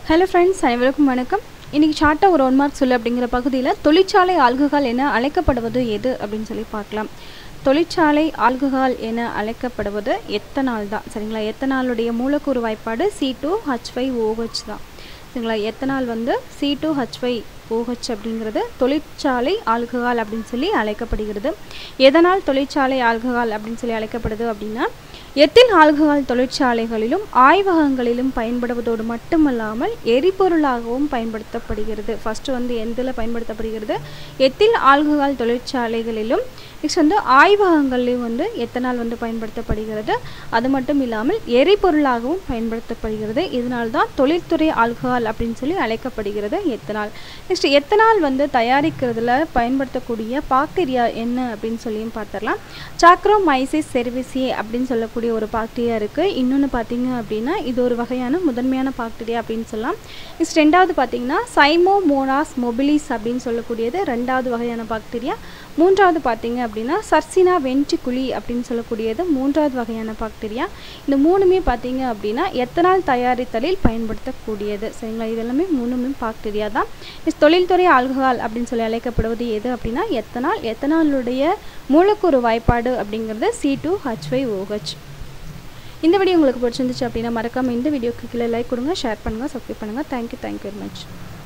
hello friends அனைவருக்கும் வணக்கம் இன்றைக்கி ஷார்ட்டாக ஒரு ஒன் மார்க் சொல்லு அப்படிங்கிற பகுதியில் தொழிற்சாலை ஆல்கஹால் என அழைக்கப்படுவது எது அப்படின்னு சொல்லி பார்க்கலாம் தொழிற்சாலை ஆல்கஹால் என அழைக்கப்படுவது எத்தனால் தான் சரிங்களா எத்தனாலுடைய மூலக்கூறு வாய்ப்பாடு C two H five OH தான் சரிங்களா எத்தனால் வந்து C two H five OH அப்படிங்கிறது தொழிற்சாலை ஆல்கஹால் அப்படின்னு சொல்லி அழைக்கப்படுகிறது எதனால் தொழிற்சாலை ஆல்கஹால் அப்படின்னு சொல்லி அழைக்கப்படுது அப்படின்னா எத்தில் ஆல்கஹால் தொழிற்சாலைகளிலும் ஆய்வகங்களிலும் பயன்படுவதோடு மட்டுமல்லாமல் எரிபொருளாகவும் பயன்படுத்தப்படுகிறது ஃபஸ்ட்டு வந்து எந்தில் பயன்படுத்தப்படுகிறது எத்தில் ஆல்கஹால் தொழிற்சாலைகளிலும் நெக்ஸ்ட் வந்து ஆய்வகங்கள்லேயும் வந்து எத்தனால் வந்து பயன்படுத்தப்படுகிறது அது மட்டும் இல்லாமல் எரிபொருளாகவும் பயன்படுத்தப்படுகிறது இதனால் தான் தொழில்துறை ஆல்கஹால் அப்படின்னு சொல்லி அழைக்கப்படுகிறது எத்தனால் நெக்ஸ்ட் எத்தனால் வந்து தயாரிக்கிறதுல பயன்படுத்தக்கூடிய பாக்டீரியா என்ன அப்படின்னு சொல்லியும் பார்த்துடலாம் சாக்ரோமைசிஸ் செர்விசி அப்படின்னு சொல்லக்கூடிய ஒரு பாக்டீரியா இருக்குது இன்னொன்று பார்த்தீங்க அப்படின்னா இது ஒரு வகையான முதன்மையான பாக்டீரியா அப்படின்னு சொல்லலாம் நெக்ஸ்ட் ரெண்டாவது பார்த்தீங்கன்னா சைமோமோனாஸ் மொபிலிஸ் அப்படின்னு சொல்லக்கூடியது ரெண்டாவது வகையான பாக்டீரியா மூன்றாவது பார்த்தீங்க அப்படின்னா சர்சினா வென்டிகுலி அப்படின்னு சொல்லக்கூடியது மூன்றாவது வகையான பாக்டீரியா இந்த மூணுமே பார்த்தீங்க அப்படின்னா எத்தனால் தயாரித்தலில் பயன்படுத்தக்கூடியது சரிங்களா இது எல்லாமே மூணுமே பாக்டீரியா தான் தொழில்துறை ஆல்கஹால் அப்படின்னு சொல்லி அழைக்கப்படுவது எது அப்படின்னா எத்தனால் எத்தனாலுடைய மூலக்கூறு வாய்ப்பாடு அப்படிங்கிறது C two H five OH இந்த வீடியோ உங்களுக்கு பிடிச்சிருந்துச்சு அப்படின்னா மறக்காமல் இந்த வீடியோக்கு கீழே லைக் கொடுங்க ஷேர் பண்ணுங்கள் சப்ஸ்கிரைப் பண்ணுங்கள் தேங்க்யூ தேங்க்யூ வெரி மச்